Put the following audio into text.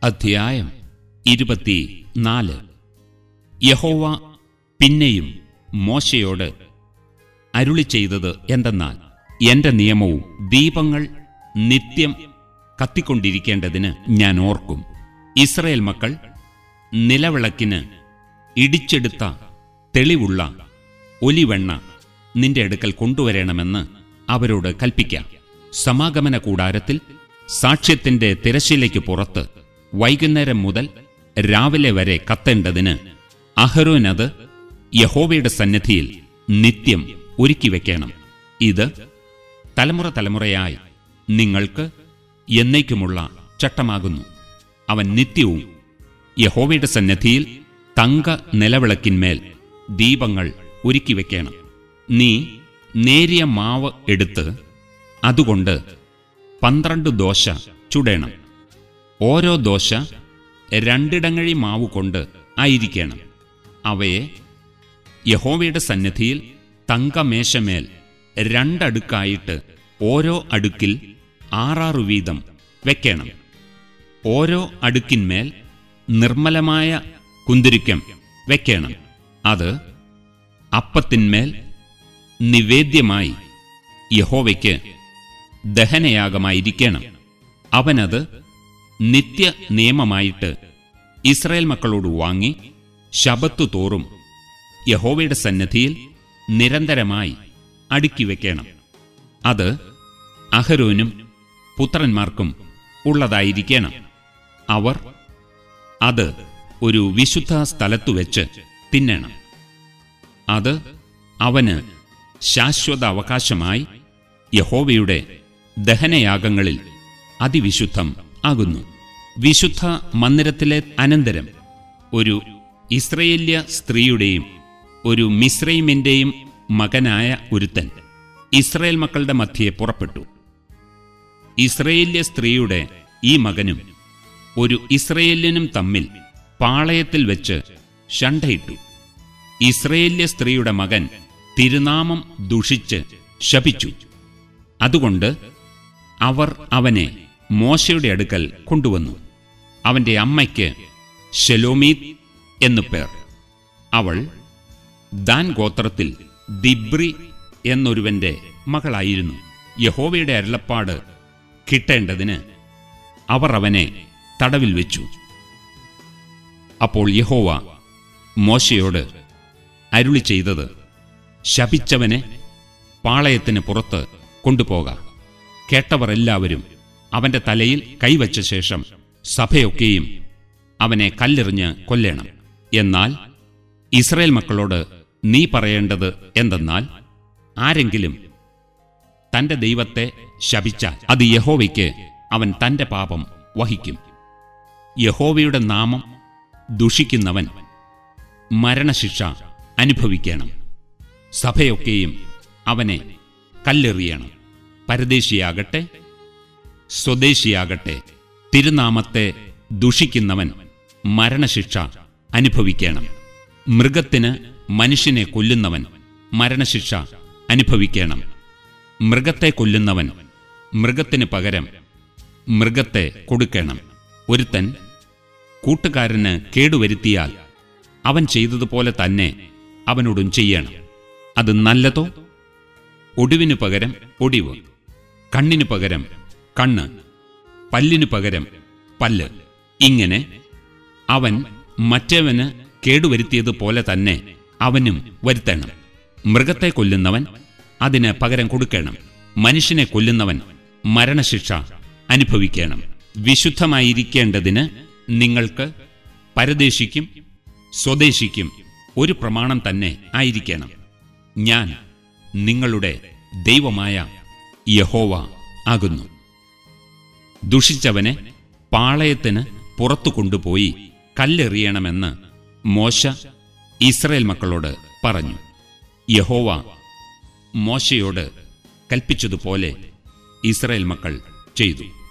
അധ്യായം ഇരുപത്തി നാല് യഹോവ പിന്നെയും മോശയോട് അരുളി ചെയ്തത് എന്തെന്നാൽ എന്റെ നിയമവും ദീപങ്ങൾ നിത്യം കത്തിക്കൊണ്ടിരിക്കേണ്ടതിന് ഞാൻ ഓർക്കും ഇസ്രയേൽ മക്കൾ നിലവിളക്കിന് ഇടിച്ചെടുത്ത തെളിവുള്ള ഒലിവെണ്ണ നിന്റെ അടുക്കൽ കൊണ്ടുവരണമെന്ന് അവരോട് കൽപ്പിക്കാം സമാഗമന കൂടാരത്തിൽ സാക്ഷ്യത്തിന്റെ തിരശ്ശീലയ്ക്ക് പുറത്ത് വൈകുന്നേരം മുതൽ രാവിലെ വരെ കത്തേണ്ടതിന് അഹരോൻ അത് യഹോവയുടെ സന്നിധിയിൽ നിത്യം ഒരുക്കി വെക്കണം ഇത് തലമുറ തലമുറയായി നിങ്ങൾക്ക് എന്നേക്കുമുള്ള ചട്ടമാകുന്നു അവൻ നിത്യവും യഹോവയുടെ സന്നിധിയിൽ തങ്ക നിലവിളക്കിന്മേൽ ദീപങ്ങൾ ഒരുക്കി വെക്കണം നീ നേരിയ മാവ് എടുത്ത് അതുകൊണ്ട് പന്ത്രണ്ട് ദോശ ചുടേണം ഓരോ ദോശ രണ്ടിടങ്ങഴി മാവ് കൊണ്ട് ആയിരിക്കണം അവയെ യഹോവയുടെ സന്നിധിയിൽ തങ്കമേശമേൽ രണ്ടടുക്കായിട്ട് ഓരോ അടുക്കിൽ ആറാറു വീതം വെക്കണം ഓരോ അടുക്കിന്മേൽ നിർമ്മലമായ കുന്തിരിക്കം വെക്കണം അത് അപ്പത്തിന്മേൽ നിവേദ്യമായി യഹോവയ്ക്ക് ദഹനയാഗമായിരിക്കണം അവനത് നിത്യ നിയമമായിട്ട് ഇസ്രായേൽ മക്കളോട് വാങ്ങി ശബത്തു തോറും യഹോവയുടെ സന്നിധിയിൽ നിരന്തരമായി അടുക്കി വെക്കണം അത് അഹരോനും പുത്രന്മാർക്കും ഉള്ളതായിരിക്കണം അവർ അത് ഒരു വിശുദ്ധ സ്ഥലത്തു വെച്ച് തിന്നണം അത് അവന് ശാശ്വത അവകാശമായി യഹോവയുടെ ദഹനയാഗങ്ങളിൽ അതിവിശുദ്ധം ആകുന്നു വിശുദ്ധ മന്ദിരത്തിലെ അനന്തരം ഒരു ഇസ്രയേല്യ സ്ത്രീയുടെയും ഒരു മിശ്രൈമിന്റെയും മകനായ ഒരുത്തൻ ഇസ്രയേൽ മക്കളുടെ മധ്യേ പുറപ്പെട്ടു ഇസ്രയേല്യ സ്ത്രീയുടെ ഈ മകനും ഒരു ഇസ്രയേല്യനും തമ്മിൽ പാളയത്തിൽ വെച്ച് ശണ്ടയിട്ടു ഇസ്രയേല്യ സ്ത്രീയുടെ മകൻ തിരുനാമം ദുഷിച്ച് ശപിച്ചു അതുകൊണ്ട് അവർ അവനെ മോശയുടെ അടുക്കൽ കൊണ്ടുവന്നു അവന്റെ അമ്മയ്ക്ക് ഷെലോമീത് എന്നു പേർ അവൾ ദാൻ ഗോത്രത്തിൽ ദിബ്രി എന്നൊരുവന്റെ മകളായിരുന്നു യഹോവയുടെ അരുളപ്പാട് കിട്ടേണ്ടതിന് അവർ അവനെ തടവിൽ വെച്ചു അപ്പോൾ യഹോവ മോശയോട് അരുളി ചെയ്തത് ശപിച്ചവനെ പാളയത്തിന് പുറത്ത് കൊണ്ടുപോക കേട്ടവർ എല്ലാവരും അവന്റെ തലയിൽ കൈവച്ച ശേഷം സഭയൊക്കെയും അവനെ കല്ലെറിഞ്ഞ് കൊല്ലേണം എന്നാൽ ഇസ്രയേൽ മക്കളോട് നീ പറയേണ്ടത് എന്തെന്നാൽ ആരെങ്കിലും തന്റെ ദൈവത്തെ ശപിച്ചാൽ അത് യഹോവയ്ക്ക് അവൻ തന്റെ പാപം വഹിക്കും യഹോവയുടെ നാമം ദുഷിക്കുന്നവൻ മരണശിക്ഷ അനുഭവിക്കണം സഭയൊക്കെയും അവനെ കല്ലെറിയണം പരദേശിയാകട്ടെ സ്വദേശിയാകട്ടെ തിരുനാമത്തെ ദുഷിക്കുന്നവൻ മരണശിക്ഷ അനുഭവിക്കണം മൃഗത്തിന് മനുഷ്യനെ കൊല്ലുന്നവൻ മരണശിക്ഷ അനുഭവിക്കണം മൃഗത്തെ കൊല്ലുന്നവൻ മൃഗത്തിന് പകരം മൃഗത്തെ കൊടുക്കണം ഒരുത്തൻ കൂട്ടുകാരന് കേടുവരുത്തിയാൽ അവൻ ചെയ്തതുപോലെ തന്നെ അവനോടും ചെയ്യണം അത് നല്ലതോ ഒടിവിനു പകരം ഒടിവ് കണ്ണിനു പകരം കണ്ണ് പല്ലിനു പകരം പല്ല് ഇങ്ങനെ അവൻ മറ്റവന് കേടുവരുത്തിയതുപോലെ തന്നെ അവനും വരുത്തണം മൃഗത്തെ കൊല്ലുന്നവൻ അതിന് പകരം കൊടുക്കണം മനുഷ്യനെ കൊല്ലുന്നവൻ മരണശിക്ഷ അനുഭവിക്കണം വിശുദ്ധമായിരിക്കേണ്ടതിന് നിങ്ങൾക്ക് പരദേശിക്കും സ്വദേശിക്കും ഒരു പ്രമാണം തന്നെ ആയിരിക്കണം ഞാൻ നിങ്ങളുടെ ദൈവമായ യഹോവ ആകുന്നു ദുഷിച്ചവനെ പാളയത്തിന് പുറത്തു കൊണ്ടുപോയി കല്ലെറിയണമെന്ന് മോശ ഇസ്രയേൽ മക്കളോട് പറഞ്ഞു യഹോവ മോശയോട് കൽപ്പിച്ചതുപോലെ ഇസ്രയേൽ മക്കൾ ചെയ്തു